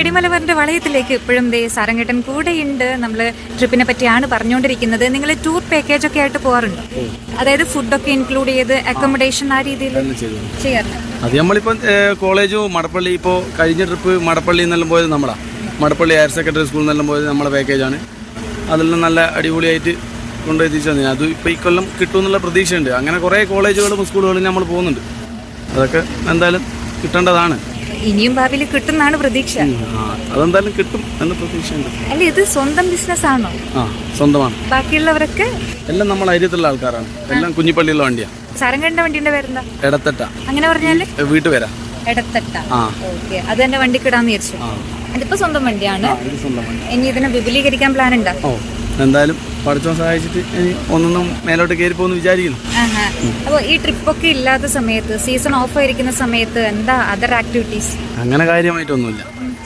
വെടിമലവറിന്റെ വളയത്തിലേക്ക് ഇപ്പോഴും ദേ സാരംഗേട്ടൻ കൂടെയുണ്ട് നമ്മൾ ട്രിപ്പിനെ പറ്റിയാണ് പറഞ്ഞുകൊണ്ടിരിക്കുന്നത് നിങ്ങൾ ടൂർ പാക്കേജ് ഒക്കെ ആയിട്ട് പോകാറുണ്ടോ അതായത് ഫുഡൊക്കെ ഇൻക്ലൂഡ് ചെയ്ത് അക്കോമഡേഷൻ ആ രീതിയിൽ എല്ലാം ചെയ്തു ചെയ്യാറുണ്ട് അത് നമ്മളിപ്പം കോളേജും മടപ്പള്ളി ഇപ്പോൾ കഴിഞ്ഞ ട്രിപ്പ് മടപ്പള്ളി എന്നെല്ലാം പോയത് നമ്മളാ മടപ്പള്ളി ഹയർ സെക്കൻഡറി സ്കൂളിൽ നിന്നെല്ലാം പോയത് നമ്മളെ പാക്കേജാണ് അതെല്ലാം നല്ല അടിപൊളിയായിട്ട് കൊണ്ടുപോയി തിരിച്ചു തന്നെ അത് ഇപ്പോൾ ഈ കൊല്ലം കിട്ടുമെന്നുള്ള പ്രതീക്ഷയുണ്ട് അങ്ങനെ കുറേ കോളേജുകളും സ്കൂളുകളും നമ്മൾ പോകുന്നുണ്ട് അതൊക്കെ എന്തായാലും കിട്ടേണ്ടതാണ് ഇനിയും ഭാവിയിൽ കിട്ടുന്നാണ് പ്രതീക്ഷ ആ അതെന്തായാലും കിട്ടും എന്ന പ്രതീക്ഷയുണ്ട് അല്ല ഇത് സ്വന്തം ബിസിനസ് ആണോ ആ സ്വന്തമാണ് ബാക്കിയുള്ളവരൊക്കെ എല്ലാം നമ്മൾ അരിയത്തുള്ള ആൾക്കാരാണ് എല്ലാം കുഞ്ഞിപ്പള്ളിയുള്ള വണ്ടിയാണ് സാരംഗേട്ടന്റെ വണ്ടിന്റെ പേരെന്താ ഇടത്തട്ട അങ്ങനെ പറഞ്ഞാല് വീട്ടുപേരാ ഇടത്തട്ട ആ ഓക്കെ അത് തന്നെ വണ്ടിക്കിടാന്ന് വിചാരിച്ചു ആ അതിപ്പോ സ്വന്തം വണ്ടിയാണ് ആ, ഇത് സ്വന്തം വണ്ടി ഇനി ഇതിനെ വിപുലീകരിക്കാൻ പ്ലാൻ ഉണ്ടോ ഓ എന്തായാലും പഠിച്ചോ സഹായിച്ചിട്ട് ഇനി ഒന്നൊന്നും മേലോട്ട് കയറി പോകുന്നു വിചാരിക്കുന്നു ആഹാ. അപ്പൊ ഈ ട്രിപ്പൊക്കെ ഇല്ലാത്ത സമയത്ത് സീസൺ ഓഫ് ആയിരിക്കുന്ന സമയത്ത് എന്താ അതർ ആക്ടിവിറ്റീസ് അങ്ങനെ കാര്യമായിട്ടൊന്നുമില്ല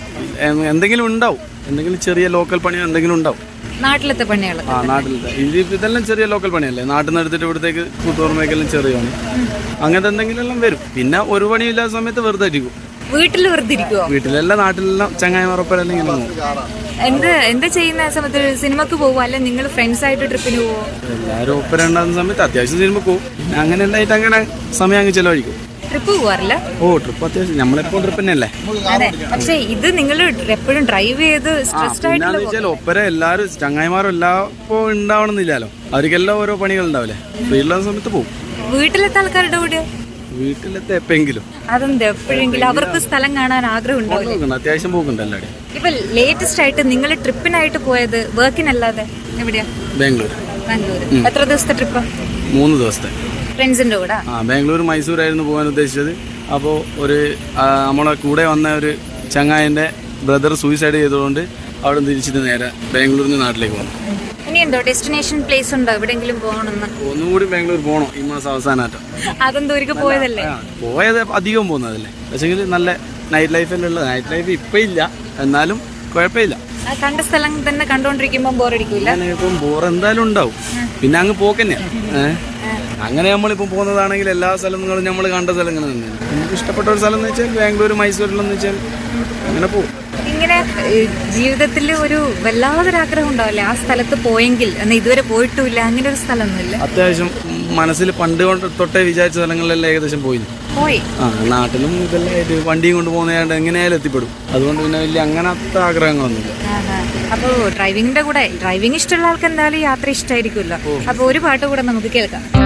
എ- എന്തെങ്കിലും ഉണ്ടാവും എന്തെങ്കിലും ചെറിയ ലോക്കൽ പണിയോ എന്തെങ്കിലും ഉണ്ടാവും നാട്ടിലത്തെ പണികൾ ആ നാട്ടിലത്തെ ഇത് ഇതെല്ലാം ചെറിയ ലോക്കൽ പണിയല്ലേ നാട്ടിൽ നിന്ന് എടുത്തിട്ട് ഇവിടത്തേക്ക് കൂത്തുപറമ്പേക്കെല്ലാം ചെറിയ പണി അങ്ങനത്തെ എന്തെങ്കിലും എല്ലാം വരും പിന്നെ ഒരു പണിയില്ലാത്ത സമയത്ത് വെറുതെ ഇരിക്കും വീട്ടിൽ വെറുതെ ഇരിക്കുവോ വീട്ടിലെല്ലാം നാട്ടിലെല്ലാം ചങ്ങായിമാരൊപ്പം ഇങ്ങനെ പോകും എന്ത് എന്താ ചെയ്യുന്ന ആ സമയത്ത് സിനിമക്ക് പോവോ അല്ലെ നിങ്ങൾ ഫ്രണ്ട്സ് ആയിട്ട് ട്രിപ്പിന് പോവോ എല്ലാവരും ഒപ്പം ഉണ്ടാകുന്ന സമയത്ത് അത്യാവശ്യം സിനിമ പോകും പിന്നെ അങ്ങനെ എല്ലായിട്ട് അങ്ങനെ സമയം അങ്ങ് ചിലവഴിക്കും ട്രിപ്പ് പോവാറില്ല ഓ ട്രിപ്പ് അത്യാവശ്യം നമ്മളെപ്പോൾ ട്രിപ്പ് തന്നെയല്ലേ അതെ പക്ഷെ ഇത് നിങ്ങൾ എപ്പോഴും ഡ്രൈവ് ചെയ്ത് സ്ട്രെസ്ഡ് ആയിട്ടുള്ള പിന്നാന്ന് വെച്ചാൽ ഒപ്പര എല്ലാവരും ചങ്ങായിമാരും എല്ലാപ്പോൾ ഉണ്ടാവണമെന്നില്ലല്ലോ അവർക്കെല്ലാം ഓരോ പണികൾ ഉണ്ടാവില്ലേ ഫ്രീ ഉള്ള സമയത്ത് പോകും വീട്ടിലത്തെ ആൾക്കാരുടെ കൂടെ വീട്ടിലത്തെ എപ്പെങ്കിലും അതെന്താ എപ്പോഴെങ്കിലും അവർക്ക് സ്ഥലം കാണാൻ ആഗ്രഹം ഉണ്ടാവില്ല പോക്കുന്നുണ്ട് അത്യാവശ്യം പോക്കുണ്ട് എല്ലാവരും ഇപ്പൊ ലേറ്റസ്റ്റ് ആയിട്ട് നിങ്ങൾ ട്രിപ്പിനായിട്ട് പോയത് വർക്കിനല്ലാതെ എവിടെയാ ബാംഗ്ലൂർ ബാംഗ്ലൂർ എത്ര ദിവസത്തെ ട്രിപ്പ് മൂന്ന് ദിവസത്തെ ഫ്രണ്ട്സിന്റെ കൂടെ ആ ബാംഗ്ലൂർ മൈസൂരായിരുന്നു പോകാൻ ഉദ്ദേശിച്ചത് അപ്പോൾ ഒരു ആ, നമ്മളെ കൂടെ വന്ന ഒരു ചങ്ങായൻ്റെ ബ്രദർ സൂയിസൈഡ് ചെയ്തതുകൊണ്ട് അവിടെ നിന്ന് തിരിച്ചിട്ട് നേരെ ബാംഗ്ലൂരിൽ നിന്ന് നാട്ടിലേക്ക് വന്നു ഇനി എന്തോ ഡെസ്റ്റിനേഷൻ പ്ലേസ് ഉണ്ടോ എവിടെങ്കിലും പോകണമെന്ന് ഒന്നും കൂടി ബാംഗ്ലൂർ പോകണം ഈ മാസം അവസാനമായിട്ട് അതെന്തോ ഒരിക്കൽ പോയതല്ലേ ആ, പോയത് അധികം പോകുന്നതല്ലേ പക്ഷെങ്കിൽ നല്ല നൈറ്റ് ലൈഫല്ലേ ഉള്ളത് നൈറ്റ് ലൈഫ് ഇപ്പം ഇല്ല എന്നാലും കുഴപ്പമില്ല ആ കണ്ട സ്ഥലം തന്നെ കണ്ടോണ്ടിരിക്കുമ്പോ ബോറടിക്കൂല അങ്ങനെ ഇപ്പം ബോർ എന്തായാലും ഉണ്ടാവും പിന്നെ അങ്ങ് പോക്കന്നെയാ ഏഹ് അങ്ങനെ നമ്മളിപ്പോൾ പോകുന്നതാണെങ്കിൽ എല്ലാ സ്ഥലങ്ങളും നമ്മൾ കണ്ട സ്ഥലങ്ങൾ തന്നെ നമുക്ക് ഇഷ്ടപ്പെട്ട ഒരു സ്ഥലം എന്ന് വെച്ചാൽ ബാംഗ്ലൂർ മൈസൂരിലെന്ന് വെച്ചാൽ അങ്ങനെ പോകും ഇങ്ങനെ ജീവിതത്തിൽ ഒരു വല്ലാതൊരാഗ്രഹം ഉണ്ടാവില്ലേ ആ സ്ഥലത്ത് പോയെങ്കിൽ എന്നാൽ ഇതുവരെ പോയിട്ടുമില്ല അങ്ങനെ ഒരു സ്ഥലമൊന്നുമില്ല അത്യാവശ്യം മനസ്സിൽ പണ്ട് കൊണ്ട് തൊട്ടേ വിചാരിച്ച സ്ഥലങ്ങളിലെല്ലാം ഏകദേശം പോയി പോയി ആ നാട്ടിലും ഇതെല്ലാം ആയിട്ട് വണ്ടിയും കൊണ്ട് പോകുന്നതായിട്ട് എങ്ങനെയായാലും എത്തിപ്പെടും അതുകൊണ്ട് പിന്നെ വലിയ അങ്ങനത്തെ ആഗ്രഹങ്ങളൊന്നുമില്ല അപ്പോൾ ഡ്രൈവിങ്ങിന്റെ കൂടെ ഡ്രൈവിംഗ് ഇഷ്ടമുള്ള ആൾക്ക് എന്തായാലും യാത്ര ഇഷ്ടമായിരിക്കുമല്ലോ അപ്പോൾ ഒരു പാട്ട് കൂടെ നമുക്ക് കേൾക്കാം